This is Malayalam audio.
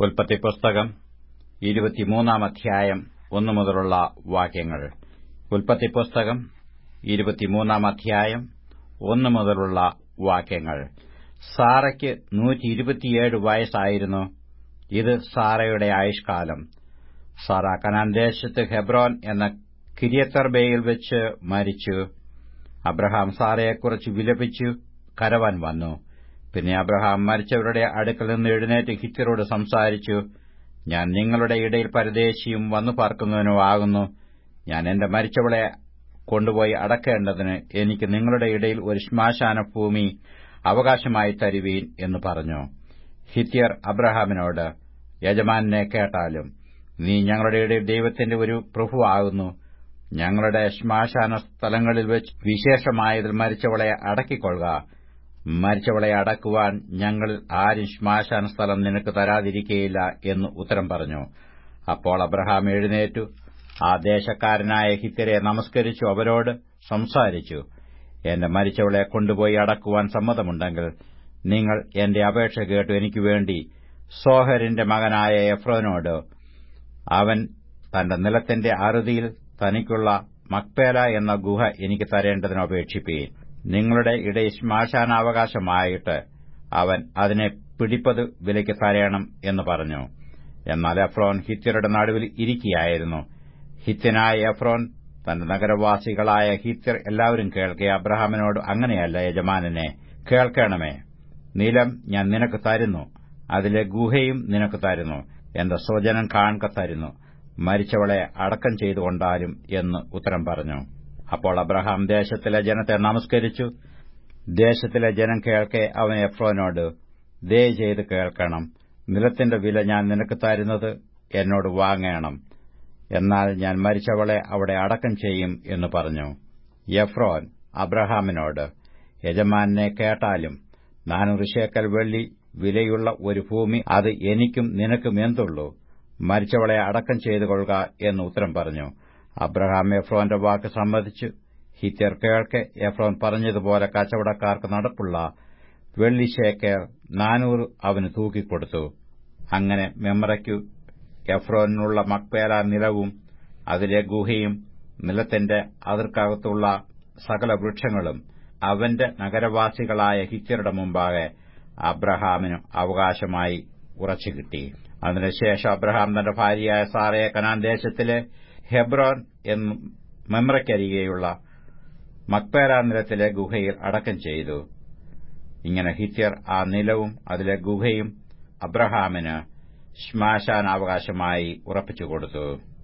ഉൽപ്പത്തി പുസ്തകം ഇരുപത്തിമൂന്നാം അധ്യായം ഒന്നു മുതലുള്ള വാക്യങ്ങൾ ഉൽപ്പത്തി പുസ്തകം ഇരുപത്തിമൂന്നാം അധ്യായം ഒന്നു മുതലുള്ള വാക്യങ്ങൾ സാറയ്ക്ക് നൂറ്റി ഇരുപത്തിയേഴ് വയസ്സായിരുന്നു ഇത് സാറയുടെ ആയുഷ്കാലം സാറ കനാൻ ദേശത്ത് ഹെബ്രോൻ എന്ന കിരിയത്തർബയിൽ വെച്ച് മരിച്ചു അബ്രഹാം സാറയെക്കുറിച്ച് വിലപിച്ചു കരവാൻ വന്നു പിന്നെ അബ്രഹാം മരിച്ചവരുടെ അടുക്കൽ നിന്ന് എഴുന്നേറ്റ് ഹിത്യരോട് സംസാരിച്ചു ഞാൻ നിങ്ങളുടെ ഇടയിൽ പരദേശിയും വന്നു പാർക്കുന്നതിനോ ആകുന്നു ഞാൻ എന്റെ മരിച്ചവളെ കൊണ്ടുപോയി അടക്കേണ്ടതിന് എനിക്ക് നിങ്ങളുടെ ഇടയിൽ ഒരു ശ്മശാന ഭൂമി അവകാശമായി തരുവീൻ എന്ന് പറഞ്ഞു ഹിത്യർ അബ്രഹാമിനോട് യജമാനെ കേട്ടാലും നീ ഞങ്ങളുടെ ഇടയിൽ ദൈവത്തിന്റെ ഒരു പ്രഭുവാകുന്നു ഞങ്ങളുടെ ശ്മശാന സ്ഥലങ്ങളിൽ വെച്ച് വിശേഷമായതിൽ മരിച്ചവളെ അടക്കിക്കൊള്ളുക മരിച്ചവളെ അടക്കുവാൻ ഞങ്ങളിൽ ആരും ശ്മശാന സ്ഥലം നിനക്ക് തരാതിരിക്കയില്ല എന്ന് ഉത്തരം പറഞ്ഞു അപ്പോൾ അബ്രഹാം എഴുന്നേറ്റു ആ ദേശക്കാരനായ ഹിത്യരെ നമസ്കരിച്ചു അവരോട് സംസാരിച്ചു എന്റെ മരിച്ചവളെ കൊണ്ടുപോയി അടക്കുവാൻ സമ്മതമുണ്ടെങ്കിൽ നിങ്ങൾ എന്റെ അപേക്ഷ കേട്ടു എനിക്ക് വേണ്ടി സോഹരിന്റെ മകനായ എഫ്രോനോട് അവൻ തന്റെ നിലത്തിന്റെ അറുതിയിൽ തനിക്കുള്ള മക്പേല എന്ന ഗുഹ എനിക്ക് തരേണ്ടതിന് അപേക്ഷിപ്പീൻ നിങ്ങളുടെ ഇടയിൽ ശ്മശാനാവകാശമായിട്ട് അവൻ അതിനെ പിടിപ്പത് വിലയ്ക്ക് തരയണം എന്ന് പറഞ്ഞു എന്നാൽ എഫ്രോൻ ഹിത്യരുടെ നടുവിൽ ഇരിക്കുകയായിരുന്നു ഹിത്യനായ എഫ്രോൻ തന്റെ നഗരവാസികളായ ഹിത്യർ എല്ലാവരും കേൾക്കെ അബ്രഹാമിനോട് അങ്ങനെയല്ല യജമാനനെ കേൾക്കണമേ നിലം ഞാൻ നിനക്ക് തരുന്നു അതിലെ ഗുഹയും നിനക്ക് തരുന്നു എന്റെ സ്വജനം കാൺക തരുന്നു മരിച്ചവളെ അടക്കം ചെയ്തുകൊണ്ടാലും എന്ന് ഉത്തരം പറഞ്ഞു അപ്പോൾ അബ്രഹാം ദേശത്തിലെ ജനത്തെ നമസ്കരിച്ചു ദേശത്തിലെ ജനം കേൾക്കെ അവൻ എഫ്രോനോട് ദേ ചെയ്ത് കേൾക്കണം നിലത്തിന്റെ വില ഞാൻ നിനക്ക് തരുന്നത് എന്നോട് വാങ്ങണം എന്നാൽ ഞാൻ മരിച്ചവളെ അവിടെ അടക്കം ചെയ്യും എന്ന് പറഞ്ഞു എഫ്രോൻ അബ്രഹാമിനോട് യജമാനെ കേട്ടാലും നാനൂറ് ശേക്കൽ വെള്ളി വിലയുള്ള ഒരു ഭൂമി അത് എനിക്കും നിനക്കും എന്തുള്ളൂ മരിച്ചവളെ അടക്കം ചെയ്തുകൊള്ളുക എന്ന് ഉത്തരം പറഞ്ഞു അബ്രഹാം എഫ്രോന്റെ വാക്ക് സമ്മതിച്ചു ഹിത്യർ കേൾക്കെ എഫ്രോൻ പറഞ്ഞതുപോലെ കച്ചവടക്കാർക്ക് നടപ്പുള്ള വെള്ളിശേക്കർ നാനൂറ് അവന് തൂക്കിക്കൊടുത്തു അങ്ങനെ മെമ്മറയ്ക്കു എഫ്രോനുള്ള മക്പേല നിലവും അതിലെ ഗുഹയും നിലത്തിന്റെ അതിർക്കകത്തുള്ള സകല വൃക്ഷങ്ങളും അവന്റെ നഗരവാസികളായ ഹിത്യരുടെ മുമ്പാകെ അബ്രഹാമിന് അവകാശമായി ഉറച്ചുകിട്ടി അതിനുശേഷം അബ്രഹാം തന്റെ ഭാര്യയായ സാറയെ കനാൻ ദേശത്തിലെ ഹെബ്രോൻ എന്നും മെമ്രയ്ക്കരികെയുള്ള മക്പേര നിലത്തിലെ ഗുഹയിൽ അടക്കം ചെയ്തു ഇങ്ങനെ ഹിത്യർ ആ നിലവും അതിലെ ഗുഹയും അബ്രഹാമിന് ശ്മശാനാവകാശമായി ഉറപ്പിച്ചുകൊടുത്തു